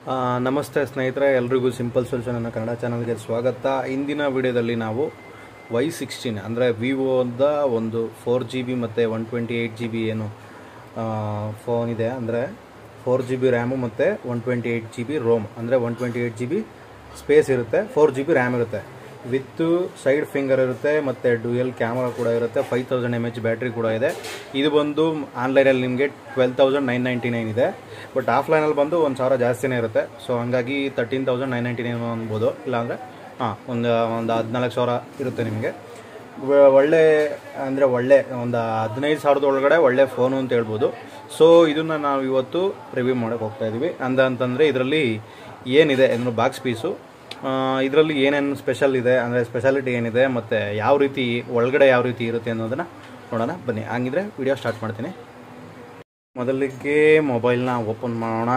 ಆ, ನಮಸ್ತೆ ಸ್ನೇಹಿತರೆ ಎಲ್ರಿಗೂ ಸಿಂಪಲ್ ಸೊಲ್ಯೂಷನ್ ಅನ್ನೋ ಕನ್ನಡ ಚಾನಲ್ಗೆ ಸ್ವಾಗತ ಇಂದಿನ ವಿಡಿಯೋದಲ್ಲಿ ನಾವು ವೈ ಸಿಕ್ಸ್ಟೀನ್ ಅಂದರೆ ವಿವೋದ ಒಂದು ಫೋರ್ ಜಿ ಬಿ ಮತ್ತು one twenty eight G B ಏನು ಫೋನ್ ಇದೆ ಅಂದರೆ ಫೋರ್ ಜಿ ಬಿ ರ್ಯಾಮು ಮತ್ತು one twenty eight G B ROM ಅಂದರೆ one twenty eight G B space ಇರುತ್ತೆ ಫೋರ್ ಜಿ ಬಿ ರ್ಯಾಮ್ ಇರುತ್ತೆ ವಿತ್ ಸೈಡ್ ಫಿಂಗರ್ ಇರುತ್ತೆ ಮತ್ತು ಡ್ಯೂಯಲ್ ಕ್ಯಾಮರಾ ಕೂಡ ಇರುತ್ತೆ five thousand M H battery ಕೂಡ ಇದೆ ಇದು ಬಂದು ಆನ್ಲೈನಲ್ಲಿ ನಿಮಗೆ twelve thousand nine ninety nine ಇದೆ ಬಟ್ ಆಫ್ಲೈನಲ್ಲಿ ಬಂದು ಒಂದು ಸಾವಿರ ಜಾಸ್ತಿನೇ ಇರುತ್ತೆ ಸೊ ಹಂಗಾಗಿ thirteen thousand nine ninety nine ಅನ್ಬೋದು ಇಲ್ಲಾಂದರೆ ಹಾಂ ಒಂದು ಒಂದು ಹದಿನಾಲ್ಕು ಸಾವಿರ ಇರುತ್ತೆ ನಿಮಗೆ ವ- ಒಳ್ಳೆ ಅಂದರೆ ಒಳ್ಳೆ ಒಂದು ಹದಿನೈದು ಸಾವಿರದ ಒಳಗಡೆ ಒಳ್ಳೆ ಫೋನು ಅಂತ ಹೇಳ್ಬೋದು ಸೊ ಇದನ್ನು ನಾವು ಇವತ್ತು ರಿವ್ಯೂ ಮಾಡೋಕ್ಕೆ ಹೋಗ್ತಾ ಇದ್ದೀವಿ ಅಂದ ಅಂತಂದರೆ ಇದರಲ್ಲಿ ಏನಿದೆ ಅಂದರೆ ಬಾಕ್ಸ್ ಪೀಸು ಇದರಲ್ಲಿ ಏನೇನು ಸ್ಪೆಷಲ್ ಇದೆ ಅಂದರೆ ಸ್ಪೆಷಾಲಿಟಿ ಏನಿದೆ ಮತ್ತು ಯಾವ ರೀತಿ ಒಳಗಡೆ ಯಾವ ರೀತಿ ಇರುತ್ತೆ ಅನ್ನೋದನ್ನು ನೋಡೋಣ ಬನ್ನಿ ಹಂಗಿದ್ರೆ ವಿಡಿಯೋ ಸ್ಟಾರ್ಟ್ ಮಾಡ್ತೀನಿ ಮೊದಲಿಗೆ ಮೊಬೈಲ್ನ ಓಪನ್ ಮಾಡೋಣ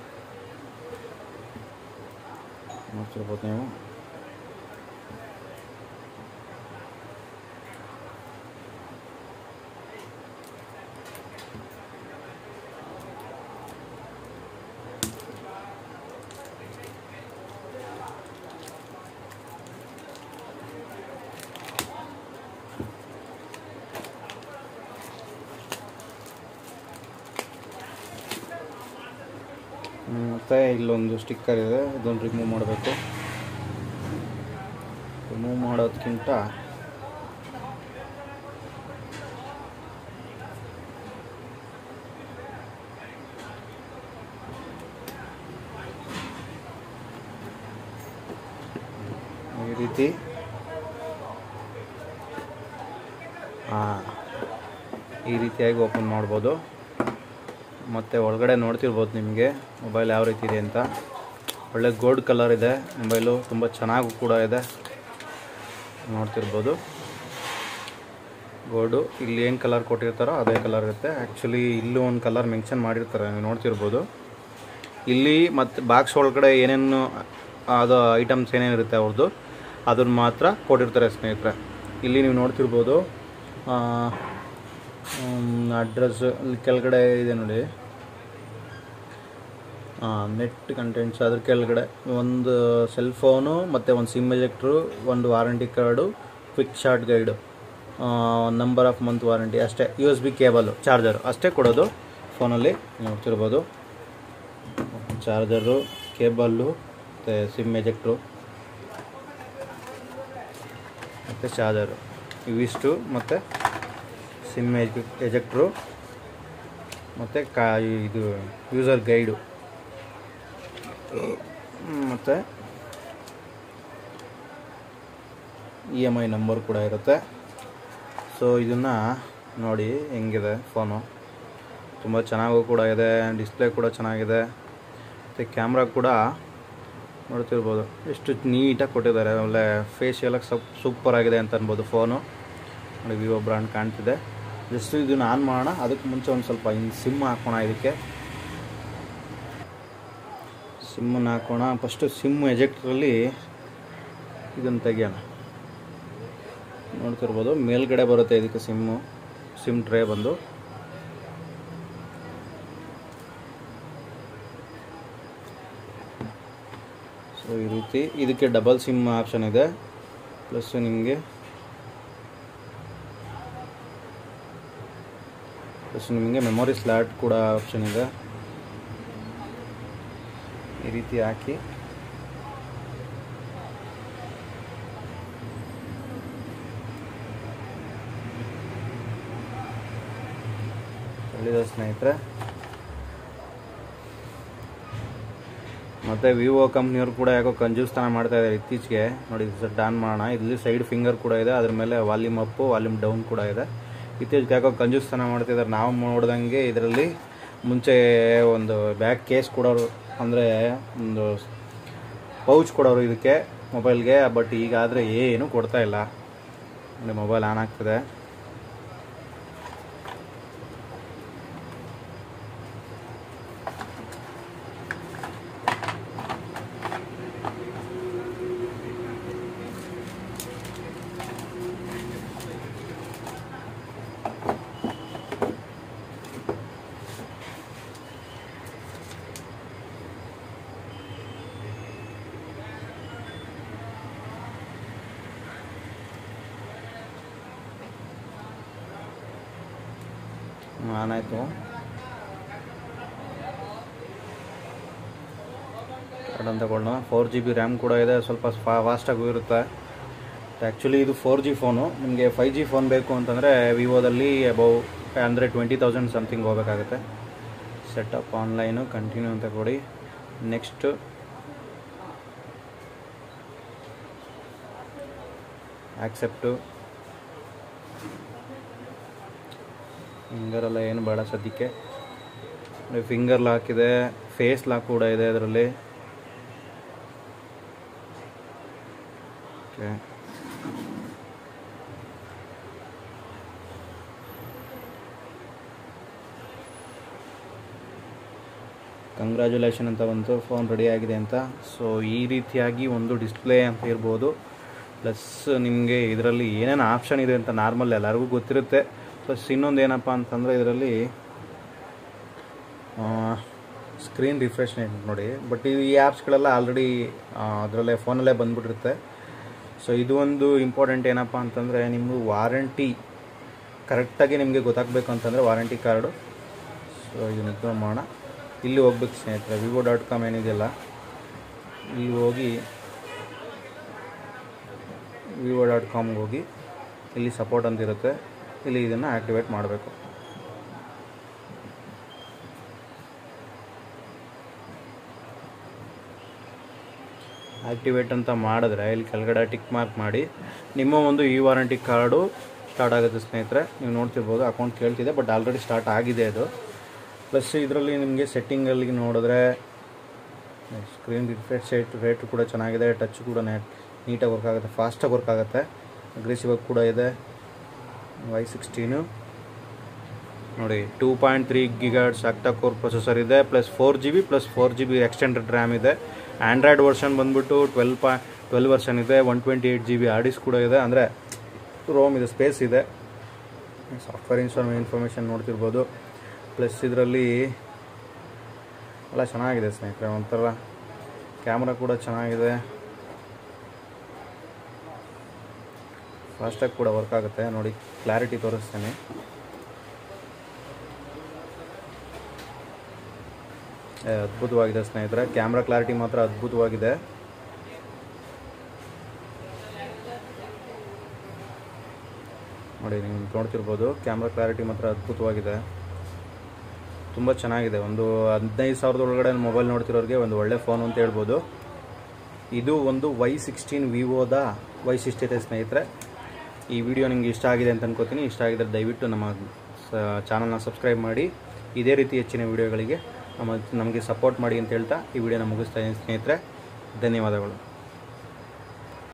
ನೋಡ್ತಿರ್ಬೋದು ನೀವು ಮತ್ತು ಇಲ್ಲೊಂದು ಸ್ಟಿಕ್ಕರ್ ಇದೆ ಇದನ್ನು ರಿಮೂವ್ ಮಾಡಬೇಕು ರಿಮೂವ್ ಮಾಡೋದಕ್ಕಿಂತ ಈ ರೀತಿ ಹಾಂ ಈ ರೀತಿಯಾಗಿ ಓಪನ್ ಮಾಡ್ಬೋದು ಮತ್ತು ಒಳಗಡೆ ನೋಡ್ತಿರ್ಬೋದು ನಿಮಗೆ ಮೊಬೈಲ್ ಯಾವ ರೀತಿ ಇದೆ ಅಂತ ಒಳ್ಳೆ ಗೋಲ್ಡ್ ಕಲರ್ ಇದೆ ಮೊಬೈಲು ತುಂಬ ಚೆನ್ನಾಗೂ ಕೂಡ ಇದೆ ನೋಡ್ತಿರ್ಬೋದು ಗೋಲ್ಡು ಇಲ್ಲಿ ಏನು ಕಲರ್ ಕೊಟ್ಟಿರ್ತಾರೋ ಅದೇ ಕಲರ್ ಇರುತ್ತೆ ಆ್ಯಕ್ಚುಲಿ ಇಲ್ಲೂ ಒಂದು ಕಲರ್ ಮೆನ್ಷನ್ ಮಾಡಿರ್ತಾರೆ ನೀವು ನೋಡ್ತಿರ್ಬೋದು ಇಲ್ಲಿ ಮತ್ತು ಬಾಕ್ಸ್ ಒಳಗಡೆ ಏನೇನು ಅದು ಐಟಮ್ಸ್ ಏನೇನಿರುತ್ತೆ ಅವ್ರದ್ದು ಅದನ್ನು ಮಾತ್ರ ಕೊಟ್ಟಿರ್ತಾರೆ ಸ್ನೇಹಿತರೆ ಇಲ್ಲಿ ನೀವು ನೋಡ್ತಿರ್ಬೋದು ಅಡ್ರೆಸ್ ಇಲ್ಲಿ ಕೆಳಗಡೆ ಇದೆ ನೋಡಿ ನೆಟ್ ಕಂಟೆಂಟ್ಸ್ ಅದ್ರ ಕೆಳಗಡೆ ಒಂದು ಸೆಲ್ ಫೋನು ಮತ್ತು ಒಂದು ಸಿಮ್ ಎಜೆಕ್ಟ್ರು ಒಂದು warranty card quick short guide number of month warranty ಅಷ್ಟೇ U S B cable charger ಅಷ್ಟೇ ಕೊಡೋದು ಫೋನಲ್ಲಿ ನೋಡ್ತಿರ್ಬೋದು ಚಾರ್ಜರು ಕೇಬಲ್ಲು ಮತ್ತು ಸಿಮ್ ಎಜೆಕ್ಟ್ರು ಮತ್ತು ಚಾರ್ಜರು ಇವಿಷ್ಟು ಮತ್ತು ಸಿಮ್ ಎಜೆ ಎಜೆಕ್ಟ್ರು ಮತ್ತು ಕಾ ಇದು ಯೂಸರ್ ಗೈಡು ಮತ್ತು ಇ ಎಮ್ ಐ ನಂಬರ್ ಕೂಡ ಇರುತ್ತೆ ಸೊ ಇದನ್ನು ನೋಡಿ ಹೆಂಗಿದೆ ಫೋನು ತುಂಬ ಚೆನ್ನಾಗೂ ಕೂಡ ಇದೆ ಡಿಸ್ಪ್ಲೇ ಕೂಡ ಚೆನ್ನಾಗಿದೆ ಮತ್ತು ಕ್ಯಾಮ್ರಾ ಕೂಡ ನೋಡ್ತಿರ್ಬೋದು ಎಷ್ಟು ನೀಟಾಗಿ ಕೊಟ್ಟಿದ್ದಾರೆ ಒಳ್ಳೆ ಫೇಶಿಯಲಾಗಿ ಸಪ್ ಸೂಪರ್ ಆಗಿದೆ ಅಂತ ಅನ್ಬೋದು ಫೋನು ನೋಡಿ ವಿವೋ ಬ್ರ್ಯಾಂಡ್ ಕಾಣ್ತಿದೆ ಜಸ್ಟ್ ಇದನ್ನು ಆನ್ ಮಾಡೋಣ ಅದಕ್ಕೆ ಮುಂಚೆ ಒಂದು ಸ್ವಲ್ಪ ಹಿಂಗೆ ಸಿಮ್ ಹಾಕೋಣ ಇದಕ್ಕೆ ಸಿಮ್ಮನ್ನು ಹಾಕೋಣ ಫಸ್ಟು ಸಿಮ್ ಎಜೆಕ್ಟ್ರಲ್ಲಿ ಇದನ್ನು ತೆಗಿಯೋಣ ನೋಡ್ತಿರ್ಬೋದು ಮೇಲ್ಗಡೆ ಬರುತ್ತೆ ಇದಕ್ಕೆ ಸಿಮ್ಮು ಸಿಮ್ ಟ್ರೇ ಬಂದು ಸೊ ಈ ರೀತಿ ಇದಕ್ಕೆ ಡಬಲ್ ಸಿಮ್ ಆಪ್ಷನ್ ಇದೆ ಪ್ಲಸ್ ನಿಮಗೆ ಪ್ಲಸ್ ನಿಮಗೆ ಮೆಮೊರಿ ಸ್ಲಾಟ್ ಕೂಡ ಆಪ್ಷನ್ ಇದೆ ಈ ರೀತಿ ಹಾಕಿ ಒಳ್ಳೆಯದು ಸ್ನೇಹಿತರೆ ಮತ್ತು ವಿವೋ ಕಂಪ್ನಿಯವರು ಕೂಡ ಯಾಕೋ ಕಂಜೂಸ್ತನ ಮಾಡ್ತಾ ಇದ್ದಾರೆ ಇತ್ತೀಚೆಗೆ ನೋಡಿ ಸೆಟ್ ಆನ್ ಮಾಡೋಣ ಇಲ್ಲಿ ಸೈಡ್ ಫಿಂಗರ್ ಕೂಡ ಇದೆ ಅದ್ರ ಮೇಲೆ ವಾಲ್ಯೂಮ್ ಅಪ್ಪು ವಾಲ್ಯೂಮ್ ಡೌನ್ ಕೂಡ ಇದೆ ಇತ್ತೀಚೆಗೆ ಯಾಕೋ ಕಂಜೂಸ್ತನ ಮಾಡ್ತಿದ್ದಾರೆ ನಾವು ನೋಡ್ದಂಗೆ ಇದರಲ್ಲಿ ಮುಂಚೆ ಒಂದು ಬ್ಯಾಗ್ ಕೇಸ್ ಕೊಡೋರು ಅಂದರೆ ಒಂದು ಪೌಚ್ ಕೊಡೋರು ಇದಕ್ಕೆ ಮೊಬೈಲ್ಗೆ ಬಟ್ ಈಗ ಆದರೆ ಏನು ಕೊಡ್ತಾ ಇಲ್ಲ ನೋಡಿ ಮೊಬೈಲ್ ಆನ್ ಆಗ್ತದೆ ಆನ್ ಆಯಿತು ಕಾರ್ಡನ್ನು ತಗೊಳ್ಳೋಣ ಫೋರ್ ಜಿ ಬಿ ರ್ಯಾಮ್ ಕೂಡ ಇದೆ ಸ್ವಲ್ಪ ಫಾ ಫಾಸ್ಟಾಗೂ ಇರುತ್ತೆ ಆ್ಯಕ್ಚುಲಿ ಇದು ಫೋರ್ ಜಿ ಫೋನು ನಿಮಗೆ ಫೈ ಜಿ ಫೋನ್ ಬೇಕು ಅಂತಂದರೆ ವಿವೋದಲ್ಲಿ ಅಬೌವ್ ಅಂದರೆ ಟ್ವೆಂಟಿ ತೌಸಂಡ್ ಸಮಥಿಂಗ್ ಹೋಗಬೇಕಾಗುತ್ತೆ ಸೆಟಪ್ ಆನ್ಲೈನು ಕಂಟಿನ್ಯೂ ಅಂತ ಕೊಡಿ ನೆಕ್ಸ್ಟ್ ಆಕ್ಸೆಪ್ಟು ಫಿಂಗರೆಲ್ಲ ಏನು ಬೇಡ ಸದ್ಯಕ್ಕೆ ಫಿಂಗರ್ ಲಾಕ್ ಇದೆ ಫೇಸ್ ಲಾಕ್ ಕೂಡ ಇದೆ ಅದರಲ್ಲಿ ಓಕೆ ಕಂಗ್ರ್ಯಾಚುಲೇಷನ್ ಅಂತ ಬಂತು ಫೋನ್ ರೆಡಿ ಆಗಿದೆ ಅಂತ ಸೊ ಈ ರೀತಿಯಾಗಿ ಒಂದು ಡಿಸ್ಪ್ಲೇ ಅಂತ ಇರ್ಬೋದು ಪ್ಲಸ್ ನಿಮಗೆ ಇದರಲ್ಲಿ ಏನೇನು ಆಪ್ಷನ್ ಇದೆ ಅಂತ ನಾರ್ಮಲ್ ಎಲ್ಲರಿಗೂ ಗೊತ್ತಿರುತ್ತೆ ಪ್ಲಸ್ ಇನ್ನೊಂದು ಏನಪ್ಪ ಅಂತಂದರೆ ಇದರಲ್ಲಿ ಸ್ಕ್ರೀನ್ ರಿಫ್ರೆಶ್ ನೋಡಿ ಬಟ್ ಈ ಆ್ಯಪ್ಸ್ಗಳೆಲ್ಲ ಆಲ್ರೆಡಿ ಅದರಲ್ಲೇ ಫೋನಲ್ಲೇ ಬಂದ್ಬಿಟ್ಟಿರುತ್ತೆ ಸೊ ಇದು ಒಂದು ಇಂಪಾರ್ಟೆಂಟ್ ಏನಪ್ಪ ಅಂತಂದರೆ ನಿಮ್ಮದು ವಾರಂಟಿ ಕರೆಕ್ಟಾಗಿ ನಿಮಗೆ ಗೊತ್ತಾಗಬೇಕು ಅಂತಂದರೆ ವಾರಂಟಿ ಕಾರ್ಡು ಸೊ ಇದನ್ನ ಇಗ್ನೋರ್ ಮಾಡೋಣ ಇಲ್ಲಿ ಹೋಗ್ಬೇಕು ಸ್ನೇಹಿತರೆ ವಿವೋ ಡಾಟ್ ಕಾಮ್ ಏನಿದೆಯಲ್ಲ ಇಲ್ಲಿ ಹೋಗಿ ವಿವೋ ಡಾಟ್ ಕಾಮ್ಗೆ ಹೋಗಿ ಇಲ್ಲಿ ಸಪೋರ್ಟ್ ಅಂತ ಇರುತ್ತೆ ಇಲ್ಲಿ ಇದನ್ನು ಆ್ಯಕ್ಟಿವೇಟ್ ಮಾಡಬೇಕು ಆ್ಯಕ್ಟಿವೇಟ್ ಅಂತ ಮಾಡಿದ್ರೆ ಇಲ್ಲಿ ಕೆಳಗಡೆ ಟಿಕ್ ಮಾರ್ಕ್ ಮಾಡಿ ನಿಮ್ಮ ಒಂದು ಈ ವಾರಂಟಿ ಕಾರ್ಡು ಸ್ಟಾರ್ಟ್ ಆಗುತ್ತೆ ಸ್ನೇಹಿತರೆ ನೀವು ನೋಡ್ತಿರ್ಬೋದು ಅಕೌಂಟ್ ಕೇಳ್ತಿದೆ ಬಟ್ ಆಲ್ರೆಡಿ ಸ್ಟಾರ್ಟ್ ಆಗಿದೆ ಅದು ಪ್ಲಸ್ ಇದರಲ್ಲಿ ನಿಮಗೆ ಸೆಟ್ಟಿಂಗಲ್ಲಿ ನೋಡಿದ್ರೆ ಸ್ಕ್ರೀನ್ ರಿಫ್ರೆಶ್ ರೇಟ್ ರೇಟು ಕೂಡ ಚೆನ್ನಾಗಿದೆ ಟಚ್ ಕೂಡ ನೀಟಾಗಿ ವರ್ಕ್ ಆಗುತ್ತೆ ಫಾಸ್ಟಾಗಿ ವರ್ಕ್ ಆಗುತ್ತೆ ಅಗ್ರೆಸಿವ್ ಕೂಡ ಇದೆ ವೈ ಸಿಕ್ಸ್ಟೀನು ನೋಡಿ two point three gigahertz octa core processor ಇದೆ plus four G B plus four G B extended RAM ಇದೆ ಆ್ಯಂಡ್ರಾಯ್ಡ್ ವರ್ಷನ್ ಬಂದ್ಬಿಟ್ಟು ಟ್ವೆಲ್ ಪಾ ಟ್ವೆಲ್ ವರ್ಷನ್ ಇದೆ one twenty eight G B ಆಡಿಸ್ ಕೂಡ ಇದೆ ಅಂದರೆ ರೋಮ್ ಇದೆ ಸ್ಪೇಸ್ ಇದೆ ಸಾಫ್ಟ್ವೇರ್ ಇನ್ಸ್ಟಾಲ್ ಇನ್ಫಾರ್ಮೇಷನ್ ನೋಡ್ತಿರ್ಬೋದು ಪ್ಲಸ್ ಇದರಲ್ಲಿ ಎಲ್ಲ ಚೆನ್ನಾಗಿದೆ ಸ್ನೇಹಿತರೆ ಒಂಥರ ಕ್ಯಾಮ್ರಾ ಕೂಡ ಚೆನ್ನಾಗಿದೆ ಫಾಸ್ಟಾಗಿ ಕೂಡ ವರ್ಕ್ ಆಗುತ್ತೆ ನೋಡಿ ಕ್ಲಾರಿಟಿ ತೋರಿಸ್ತೇನೆ ಏ, ಅದ್ಭುತವಾಗಿದೆ ಸ್ನೇಹಿತರೆ ಕ್ಯಾಮ್ರಾ ಕ್ಲಾರಿಟಿ ಮಾತ್ರ ಅದ್ಭುತವಾಗಿದೆ ನೋಡಿ ನೀವು ನೋಡ್ತಿರ್ಬೋದು ಕ್ಯಾಮ್ರಾ ಕ್ಲಾರಿಟಿ ಮಾತ್ರ ಅದ್ಭುತವಾಗಿದೆ ತುಂಬ ಚೆನ್ನಾಗಿದೆ ಒಂದು ಹದಿನೈದು ಸಾವಿರದ ಒಳಗಡೆ ಮೊಬೈಲ್ ನೋಡ್ತಿರೋರಿಗೆ ಒಂದು ಒಳ್ಳೆ ಫೋನ್ ಅಂತ ಹೇಳ್ಬೋದು ಇದು ಒಂದು ವೈ ಸಿಕ್ಸ್ಟೀನ್ ವಿವೋದ ವೈಶಿಷ್ಟ್ಯತೆ ಸ್ನೇಹಿತರೆ ಈ ವಿಡಿಯೋ ನಿಮಗೆ ಇಷ್ಟ ಆಗಿದೆ ಅಂತ ಅನ್ಕೋತೀನಿ ಇಷ್ಟ ಆಗಿದ್ರೆ ದಯವಿಟ್ಟು ನಮ್ಮ ಚಾನಲ್ನ ಸಬ್ಸ್ಕ್ರೈಬ್ ಮಾಡಿ ಇದೇ ರೀತಿ ಹೆಚ್ಚಿನ ವಿಡಿಯೋಗಳಿಗೆ ನಮ್ಮ ನಮಗೆ ಸಪೋರ್ಟ್ ಮಾಡಿ ಅಂತ ಹೇಳ್ತಾ ಈ ವಿಡಿಯೋನ ಮುಗಿಸ್ತಾ ಇದ್ದೀನಿ ಸ್ನೇಹಿತರೆ ಧನ್ಯವಾದಗಳು